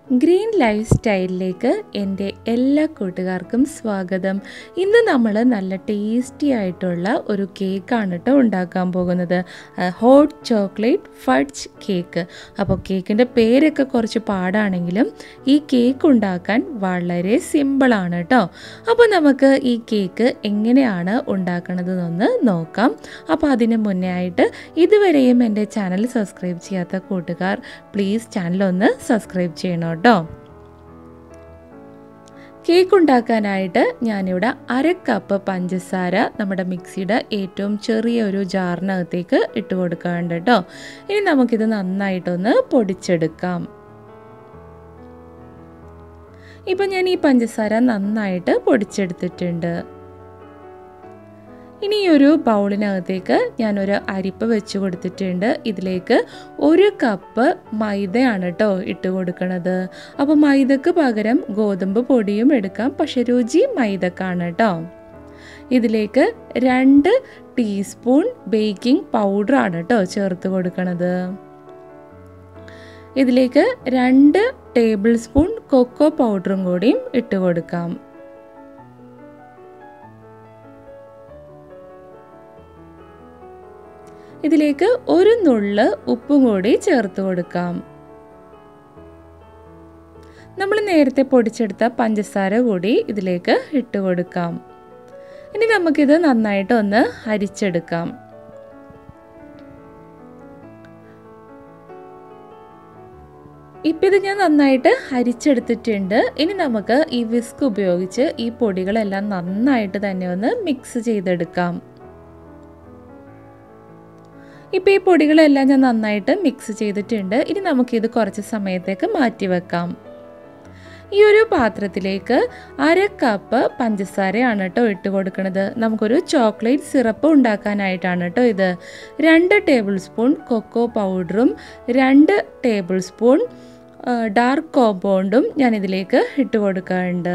green life സ്റ്റൈലിലേക്ക് എൻ്റെ എല്ലാ കൂട്ടുകാർക്കും സ്വാഗതം ഇന്ന് നമ്മൾ നല്ല ടേസ്റ്റി ആയിട്ടുള്ള ഒരു കേക്കാണ് കേട്ടോ ഉണ്ടാക്കാൻ പോകുന്നത് ഹോട്ട് ചോക്ലേറ്റ് ഫഡ്ജ് കേക്ക് അപ്പോൾ കേക്കിൻ്റെ പേരൊക്കെ കുറച്ച് പാടാണെങ്കിലും ഈ കേക്ക് ഉണ്ടാക്കാൻ വളരെ സിമ്പിളാണ് കേട്ടോ അപ്പോൾ നമുക്ക് ഈ കേക്ക് എങ്ങനെയാണ് ഉണ്ടാക്കണതെന്നൊന്ന് നോക്കാം അപ്പോൾ അതിന് മുന്നേ ആയിട്ട് ഇതുവരെയും എൻ്റെ ചാനൽ സബ്സ്ക്രൈബ് ചെയ്യാത്ത കൂട്ടുകാർ പ്ലീസ് ചാനൽ ഒന്ന് സബ്സ്ക്രൈബ് ചെയ്യണം കേട്ടോ കേക്ക് ഉണ്ടാക്കാനായിട്ട് ഞാനിവിടെ അര കപ്പ് പഞ്ചസാര നമ്മുടെ മിക്സിയുടെ ഏറ്റവും ചെറിയ ഒരു ജാറിനകത്തേക്ക് ഇട്ട് കൊടുക്കാറുണ്ട് കേട്ടോ ഇനി നമുക്കിത് നന്നായിട്ടൊന്ന് പൊടിച്ചെടുക്കാം ഇപ്പം ഞാൻ ഈ പഞ്ചസാര നന്നായിട്ട് പൊടിച്ചെടുത്തിട്ടുണ്ട് ഇനി ഈ ഒരു ബൗളിനകത്തേക്ക് ഞാനൊരു അരിപ്പ് വെച്ച് കൊടുത്തിട്ടുണ്ട് ഇതിലേക്ക് ഒരു കപ്പ് മൈദയാണ് കേട്ടോ ഇട്ട് കൊടുക്കണത് അപ്പോൾ മൈദക്ക് പകരം ഗോതമ്പ് പൊടിയും എടുക്കാം പക്ഷെ രുചി മൈദക്കാണ് കേട്ടോ ഇതിലേക്ക് രണ്ട് ടീസ്പൂൺ ബേക്കിംഗ് പൗഡറാണ് കേട്ടോ ചേർത്ത് കൊടുക്കണത് ഇതിലേക്ക് രണ്ട് ടേബിൾ സ്പൂൺ കൊക്കോ പൗഡറും കൂടിയും ഇട്ട് കൊടുക്കാം ഇതിലേക്ക് ഒരു നുള്ള് ഉപ്പും കൂടി ചേർത്ത് കൊടുക്കാം നമ്മൾ നേരത്തെ പൊടിച്ചെടുത്ത പഞ്ചസാര കൂടി ഇതിലേക്ക് ഇട്ട് കൊടുക്കാം ഇനി നമുക്കിത് നന്നായിട്ട് ഒന്ന് അരിച്ചെടുക്കാം ഇപ്പം ഇത് ഞാൻ നന്നായിട്ട് അരിച്ചെടുത്തിട്ടുണ്ട് ഇനി നമുക്ക് ഈ വിസ്ക് ഉപയോഗിച്ച് ഈ പൊടികളെല്ലാം നന്നായിട്ട് തന്നെ ഒന്ന് മിക്സ് ചെയ്തെടുക്കാം ഇപ്പോൾ ഈ പൊടികളെല്ലാം ഞാൻ നന്നായിട്ട് മിക്സ് ചെയ്തിട്ടുണ്ട് ഇനി നമുക്കിത് കുറച്ച് സമയത്തേക്ക് മാറ്റി വെക്കാം ഈ ഒരു പാത്രത്തിലേക്ക് അര കപ്പ് പഞ്ചസാരയാണ് കേട്ടോ ഇട്ട് കൊടുക്കുന്നത് നമുക്കൊരു ചോക്ലേറ്റ് സിറപ്പ് ഉണ്ടാക്കാനായിട്ടാണ് കേട്ടോ ഇത് രണ്ട് ടേബിൾ സ്പൂൺ കൊക്കോ പൗഡറും രണ്ട് ടേബിൾ സ്പൂൺ ഡാർക്ക് കോമ്പൗണ്ടും ഞാൻ ഇതിലേക്ക് ഇട്ട് കൊടുക്കാറുണ്ട്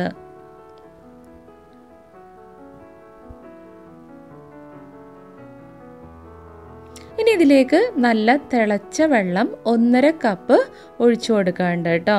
ഇനി ഇതിലേക്ക് നല്ല തിളച്ച വെള്ളം ഒന്നര കപ്പ് ഒഴിച്ചു കൊടുക്കാറുണ്ട് കേട്ടോ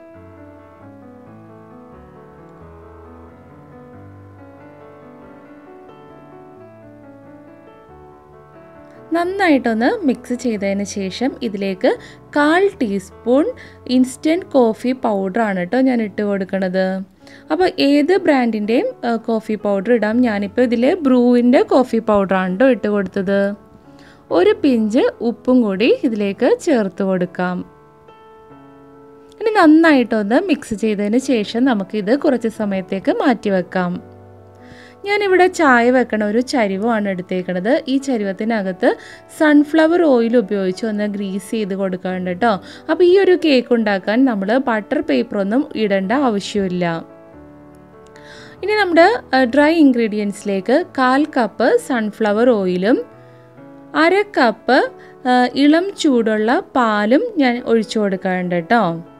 നന്നായിട്ടൊന്ന് മിക്സ് ചെയ്തതിന് ശേഷം ഇതിലേക്ക് കാൽ ടീസ്പൂൺ ഇൻസ്റ്റൻറ്റ് കോഫി പൗഡറാണ് കേട്ടോ ഞാൻ ഇട്ട് കൊടുക്കുന്നത് അപ്പോൾ ഏത് ബ്രാൻഡിൻ്റെയും കോഫി പൗഡർ ഇടാം ഞാനിപ്പോൾ ഇതിൽ ബ്രൂവിൻ്റെ കോഫി പൗഡറാണ് കേട്ടോ ഇട്ട് കൊടുത്തത് ഒരു പിഞ്ച് ഉപ്പും കൂടി ഇതിലേക്ക് ചേർത്ത് കൊടുക്കാം ഇനി നന്നായിട്ടൊന്ന് മിക്സ് ചെയ്തതിന് ശേഷം നമുക്കിത് കുറച്ച് സമയത്തേക്ക് മാറ്റി വെക്കാം ഞാനിവിടെ ചായ വെക്കണ ഒരു ചരിവമാണ് എടുത്തേക്കണത് ഈ ചരിവത്തിനകത്ത് സൺഫ്ലവർ ഓയിൽ ഉപയോഗിച്ച് ഒന്ന് ഗ്രീസ് ചെയ്ത് കൊടുക്കാറുണ്ട് കേട്ടോ അപ്പോൾ ഈ ഒരു കേക്ക് ഉണ്ടാക്കാൻ നമ്മൾ ബട്ടർ പേപ്പറൊന്നും ഇടേണ്ട ആവശ്യമില്ല ഇനി നമ്മുടെ ഡ്രൈ ഇൻഗ്രീഡിയൻസിലേക്ക് കാൽ കപ്പ് സൺഫ്ലവർ ഓയിലും അര കപ്പ് ഇളം ചൂടുള്ള പാലും ഞാൻ ഒഴിച്ചു കൊടുക്കാറുണ്ട് കേട്ടോ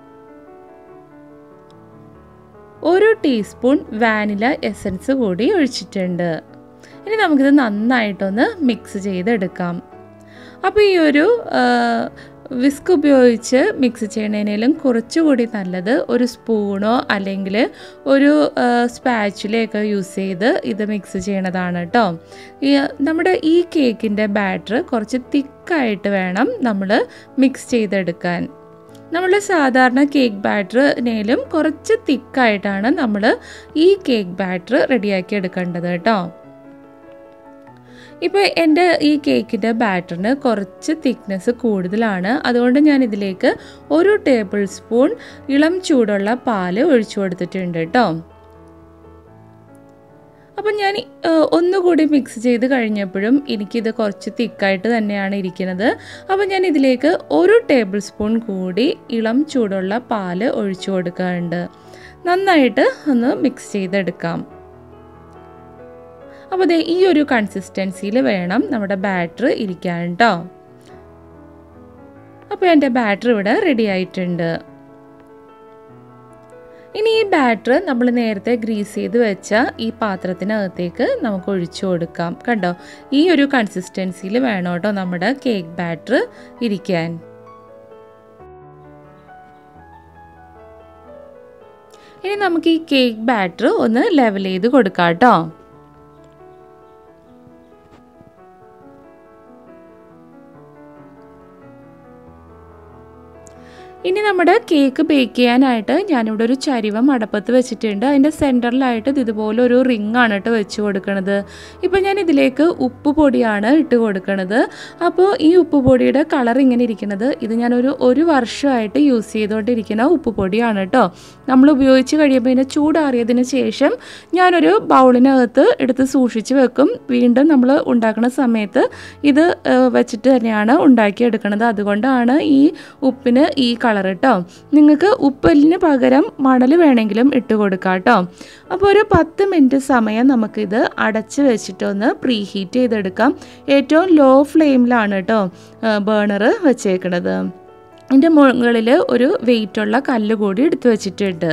ഒരു ടീസ്പൂൺ വാനില എസൻസ് കൂടി ഒഴിച്ചിട്ടുണ്ട് ഇനി നമുക്കിത് നന്നായിട്ടൊന്ന് മിക്സ് ചെയ്തെടുക്കാം അപ്പോൾ ഈ ഒരു വിസ്ക് ഉപയോഗിച്ച് മിക്സ് ചെയ്യണതിനേലും കുറച്ചുകൂടി നല്ലത് ഒരു സ്പൂണോ അല്ലെങ്കിൽ ഒരു സ്പാച്ചുലയൊക്കെ യൂസ് ചെയ്ത് ഇത് മിക്സ് ചെയ്യണതാണ് കേട്ടോ ഈ നമ്മുടെ ഈ കേക്കിൻ്റെ ബാറ്റർ കുറച്ച് തിക്കായിട്ട് വേണം നമ്മൾ മിക്സ് ചെയ്തെടുക്കാൻ നമ്മൾ സാധാരണ കേക്ക് ബാറ്ററിനേലും കുറച്ച് തിക്കായിട്ടാണ് നമ്മൾ ഈ കേക്ക് ബാറ്റർ റെഡിയാക്കി എടുക്കേണ്ടത് കേട്ടോ ഇപ്പോൾ എൻ്റെ ഈ കേക്കിൻ്റെ ബാറ്ററിന് കുറച്ച് തിക്നെസ് കൂടുതലാണ് അതുകൊണ്ട് ഞാൻ ഇതിലേക്ക് ഒരു ടേബിൾ സ്പൂൺ ഇളം ചൂടുള്ള പാല് ഒഴിച്ചു കൊടുത്തിട്ടുണ്ട് കേട്ടോ അപ്പം ഞാൻ ഒന്നുകൂടി മിക്സ് ചെയ്ത് കഴിഞ്ഞപ്പോഴും എനിക്കിത് കുറച്ച് തിക്കായിട്ട് തന്നെയാണ് ഇരിക്കുന്നത് അപ്പം ഞാൻ ഇതിലേക്ക് ഒരു ടേബിൾ സ്പൂൺ കൂടി ഇളം ചൂടുള്ള പാല് ഒഴിച്ചു കൊടുക്കാറുണ്ട് നന്നായിട്ട് ഒന്ന് മിക്സ് ചെയ്തെടുക്കാം അപ്പോൾ ദേ ഈ ഒരു കൺസിസ്റ്റൻസിയിൽ വേണം നമ്മുടെ ബാറ്റർ ഇരിക്കാൻ കേട്ടോ അപ്പോൾ എൻ്റെ ബാറ്റർ ഇവിടെ റെഡി ആയിട്ടുണ്ട് ഇനി ഈ ബാറ്റർ നമ്മൾ നേരത്തെ ഗ്രീസ് ചെയ്ത് വെച്ച ഈ പാത്രത്തിനകത്തേക്ക് നമുക്ക് ഒഴിച്ചു കൊടുക്കാം കണ്ടോ ഈ ഒരു കൺസിസ്റ്റൻസിയിൽ വേണം കേട്ടോ നമ്മുടെ കേക്ക് ബാറ്റർ ഇരിക്കാൻ ഇനി നമുക്ക് ഈ കേക്ക് ബാറ്റർ ഒന്ന് ലെവൽ ചെയ്ത് കൊടുക്കാം കേട്ടോ ഇനി നമ്മുടെ കേക്ക് ബേക്ക് ചെയ്യാനായിട്ട് ഞാനിവിടെ ഒരു ചരിവം അടപ്പത്ത് വെച്ചിട്ടുണ്ട് അതിൻ്റെ സെൻറ്ററിലായിട്ട് ഇത് ഇതുപോലെ ഒരു റിങ് ആണ് കേട്ടോ വെച്ച് കൊടുക്കണത് ഇപ്പോൾ ഞാൻ ഇതിലേക്ക് ഉപ്പ് പൊടിയാണ് ഇട്ട് കൊടുക്കണത് അപ്പോൾ ഈ ഉപ്പ് പൊടിയുടെ കളർ ഇങ്ങനെ ഇരിക്കുന്നത് ഇത് ഞാനൊരു ഒരു വർഷമായിട്ട് യൂസ് ചെയ്തുകൊണ്ടിരിക്കുന്ന ഉപ്പ് പൊടിയാണ് കേട്ടോ നമ്മൾ ഉപയോഗിച്ച് കഴിയുമ്പോൾ ഇതിനെ ചൂടാറിയതിന് ശേഷം ഞാനൊരു ബൗളിനകത്ത് എടുത്ത് സൂക്ഷിച്ച് വെക്കും വീണ്ടും നമ്മൾ ഉണ്ടാക്കുന്ന സമയത്ത് ഇത് വെച്ചിട്ട് തന്നെയാണ് ഉണ്ടാക്കിയെടുക്കുന്നത് അതുകൊണ്ടാണ് ഈ ഉപ്പിന് ഈ കളർ കേട്ടോ നിങ്ങൾക്ക് ഉപ്പലിന് പകരം മണൽ വേണമെങ്കിലും ഇട്ട് കൊടുക്കാം കേട്ടോ അപ്പോൾ ഒരു പത്ത് മിനിറ്റ് സമയം നമുക്കിത് അടച്ച് വെച്ചിട്ടൊന്ന് പ്രീ ഹീറ്റ് ചെയ്തെടുക്കാം ഏറ്റവും ലോ ഫ്ലെയിമിലാണ് കേട്ടോ ബേണർ വെച്ചേക്കണത് അതിൻ്റെ മുകളിൽ ഒരു വെയിറ്റുള്ള കല്ല് കൂടി എടുത്തു വെച്ചിട്ടുണ്ട്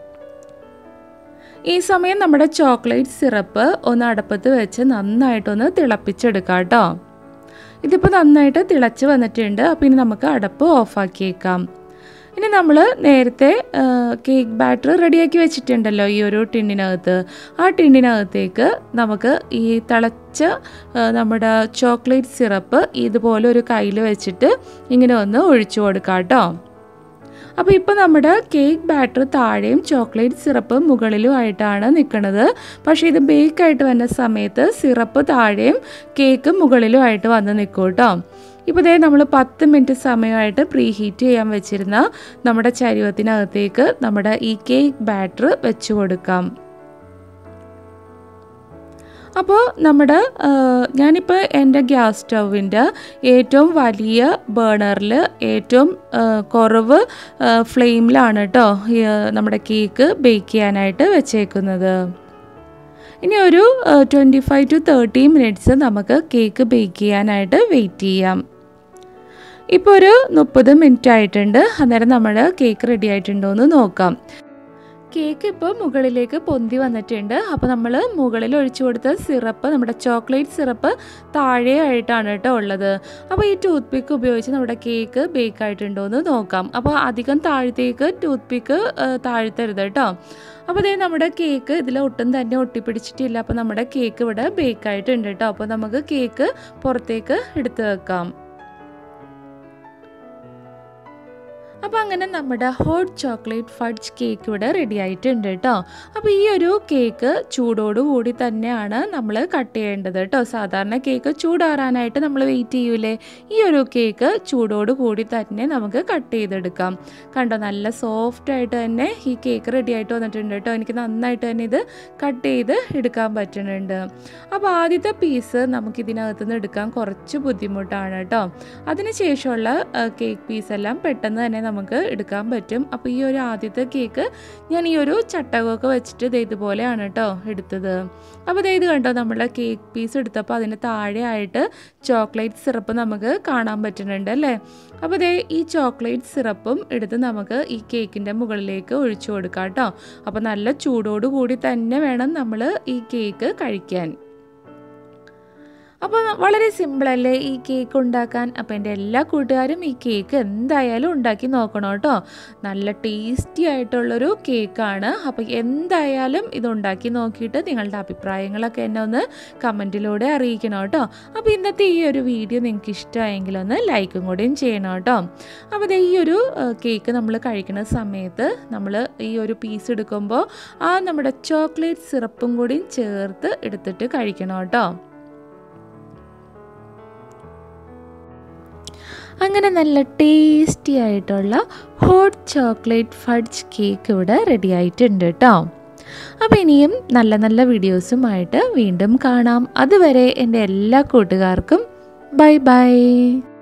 ഈ സമയം നമ്മുടെ ചോക്ലേറ്റ് സിറപ്പ് ഒന്ന് അടുപ്പത്ത് വെച്ച് നന്നായിട്ടൊന്ന് തിളപ്പിച്ചെടുക്കാം കേട്ടോ ഇതിപ്പോൾ നന്നായിട്ട് തിളച്ച് വന്നിട്ടുണ്ട് അപ്പോൾ ഇനി നമുക്ക് അടപ്പ് ഓഫാക്കിയേക്കാം ഇനി നമ്മൾ നേരത്തെ കേക്ക് ബാറ്റർ റെഡിയാക്കി വെച്ചിട്ടുണ്ടല്ലോ ഈ ഒരു ടിന്നിനകത്ത് ആ ടിന്നിനകത്തേക്ക് നമുക്ക് ഈ തിളച്ച നമ്മുടെ ചോക്ലേറ്റ് സിറപ്പ് ഇതുപോലെ ഒരു കയ്യിൽ വെച്ചിട്ട് ഇങ്ങനെ ഒന്ന് ഒഴിച്ചു കൊടുക്കാം കേട്ടോ അപ്പോൾ ഇപ്പോൾ നമ്മുടെ കേക്ക് ബാറ്റർ താഴെയും ചോക്ലേറ്റ് സിറപ്പ് മുകളിലും ആയിട്ടാണ് നിൽക്കുന്നത് പക്ഷേ ഇത് ബേക്ക് ആയിട്ട് വന്ന സമയത്ത് സിറപ്പ് താഴെയും കേക്ക് മുകളിലും ആയിട്ട് വന്ന് നിൽക്കും കേട്ടോ ഇപ്പോൾ ഇതേ നമ്മൾ പത്ത് മിനിറ്റ് സമയമായിട്ട് പ്രീ ഹീറ്റ് ചെയ്യാൻ വെച്ചിരുന്ന നമ്മുടെ ചരുവത്തിനകത്തേക്ക് നമ്മുടെ ഈ കേക്ക് ബാറ്റർ വെച്ച് കൊടുക്കാം അപ്പോൾ നമ്മുടെ ഞാനിപ്പോൾ എൻ്റെ ഗ്യാസ് സ്റ്റൗവിൻ്റെ ഏറ്റവും വലിയ ബേണറിൽ ഏറ്റവും കുറവ് ഫ്ലെയിമിലാണ് കേട്ടോ നമ്മുടെ കേക്ക് ബേക്ക് ചെയ്യാനായിട്ട് വെച്ചേക്കുന്നത് ഇനി ഒരു twenty five to thirty minutes നമുക്ക് കേക്ക് ബേക്ക് ചെയ്യാനായിട്ട് വെയിറ്റ് ചെയ്യാം ഇപ്പോൾ ഒരു മുപ്പത് മിനിറ്റ് ആയിട്ടുണ്ട് അന്നേരം നമ്മുടെ കേക്ക് റെഡി ആയിട്ടുണ്ടോ എന്ന് നോക്കാം കേക്ക് ഇപ്പോൾ മുകളിലേക്ക് പൊന്തി വന്നിട്ടുണ്ട് അപ്പോൾ നമ്മൾ മുകളിൽ ഒഴിച്ചു കൊടുത്ത സിറപ്പ് നമ്മുടെ ചോക്ലേറ്റ് സിറപ്പ് താഴെയായിട്ടാണ് കേട്ടോ ഉള്ളത് അപ്പോൾ ഈ ടൂത്ത് പിക്ക് ഉപയോഗിച്ച് നമ്മുടെ കേക്ക് ബേക്ക് ആയിട്ടുണ്ടോ എന്ന് നോക്കാം അപ്പോൾ അധികം താഴത്തേക്ക് ടൂത്ത് പിക്ക് താഴ്ത്തരുത് കേട്ടോ അപ്പോൾ അതേ നമ്മുടെ കേക്ക് ഇതിൽ ഒട്ടും തന്നെ ഒട്ടിപ്പിടിച്ചിട്ടില്ല അപ്പോൾ നമ്മുടെ കേക്ക് ഇവിടെ ബേക്ക് ആയിട്ടുണ്ട് കേട്ടോ അപ്പോൾ നമുക്ക് കേക്ക് പുറത്തേക്ക് എടുത്തു വെക്കാം അപ്പോൾ അങ്ങനെ നമ്മുടെ ഹോട്ട് ചോക്ലേറ്റ് ഫഡ്ജ് കേക്ക് ഇവിടെ റെഡി ആയിട്ടുണ്ട് കേട്ടോ അപ്പോൾ ഈ ഒരു കേക്ക് ചൂടോടുകൂടി തന്നെയാണ് നമ്മൾ കട്ട് ചെയ്യേണ്ടത് കേട്ടോ സാധാരണ കേക്ക് ചൂടാറാനായിട്ട് നമ്മൾ വെയിറ്റ് ചെയ്യൂലേ ഈ ഒരു കേക്ക് ചൂടോടുകൂടി തന്നെ നമുക്ക് കട്ട് ചെയ്തെടുക്കാം കണ്ടോ നല്ല സോഫ്റ്റ് ആയിട്ട് തന്നെ ഈ കേക്ക് റെഡി ആയിട്ട് വന്നിട്ടുണ്ട് കേട്ടോ എനിക്ക് നന്നായിട്ട് തന്നെ ഇത് കട്ട് ചെയ്ത് എടുക്കാൻ പറ്റുന്നുണ്ട് അപ്പോൾ ആദ്യത്തെ പീസ് നമുക്ക് ഇതിനകത്ത് നിന്ന് എടുക്കാൻ കുറച്ച് ബുദ്ധിമുട്ടാണ് കേട്ടോ അതിനുശേഷമുള്ള കേക്ക് പീസെല്ലാം പെട്ടെന്ന് തന്നെ നമുക്ക് എടുക്കാൻ പറ്റും അപ്പോൾ ഈ ഒരു ആദ്യത്തെ കേക്ക് ഞാൻ ഈ ഒരു ചട്ടകമൊക്കെ വെച്ചിട്ട് ഇത് ഇതുപോലെയാണ് കേട്ടോ എടുത്തത് അപ്പോൾ ഇത് കണ്ടോ നമ്മുടെ കേക്ക് പീസ് എടുത്തപ്പോൾ അതിന് താഴെയായിട്ട് ചോക്ലേറ്റ് സിറപ്പ് നമുക്ക് കാണാൻ പറ്റുന്നുണ്ട് അല്ലേ അപ്പോൾ ഇതേ ഈ ചോക്ലേറ്റ് സിറപ്പും എടുത്ത് നമുക്ക് ഈ കേക്കിൻ്റെ മുകളിലേക്ക് ഒഴിച്ചു കൊടുക്കാം കേട്ടോ അപ്പോൾ നല്ല ചൂടോടുകൂടി തന്നെ വേണം നമ്മൾ ഈ കേക്ക് കഴിക്കാൻ അപ്പോൾ വളരെ സിമ്പിളല്ലേ ഈ കേക്ക് ഉണ്ടാക്കാൻ അപ്പോൾ എൻ്റെ എല്ലാ കൂട്ടുകാരും ഈ കേക്ക് എന്തായാലും ഉണ്ടാക്കി നോക്കണം കേട്ടോ നല്ല ടേസ്റ്റി ആയിട്ടുള്ളൊരു കേക്കാണ് അപ്പോൾ എന്തായാലും ഇത് ഉണ്ടാക്കി നോക്കിയിട്ട് നിങ്ങളുടെ അഭിപ്രായങ്ങളൊക്കെ എന്നെ ഒന്ന് കമൻറ്റിലൂടെ അറിയിക്കണം കേട്ടോ അപ്പോൾ ഇന്നത്തെ ഈ ഒരു വീഡിയോ നിങ്ങൾക്ക് ഇഷ്ടമായെങ്കിൽ ഒന്ന് ലൈക്കും കൂടിയും ചെയ്യണം കേട്ടോ അപ്പോൾ ഈ ഒരു കേക്ക് നമ്മൾ കഴിക്കുന്ന സമയത്ത് നമ്മൾ ഈ ഒരു പീസ് എടുക്കുമ്പോൾ ആ നമ്മുടെ ചോക്ലേറ്റ് സിറപ്പും കൂടിയും ചേർത്ത് എടുത്തിട്ട് കഴിക്കണം കേട്ടോ അങ്ങനെ നല്ല ടേസ്റ്റി ആയിട്ടുള്ള ഹോട്ട് ചോക്ലേറ്റ് ഫഡ്ജ് കേക്ക് ഇവിടെ റെഡി ആയിട്ടുണ്ട് കേട്ടോ അപ്പോൾ ഇനിയും നല്ല നല്ല വീഡിയോസുമായിട്ട് വീണ്ടും കാണാം അതുവരെ എൻ്റെ എല്ലാ കൂട്ടുകാർക്കും ബൈ ബൈ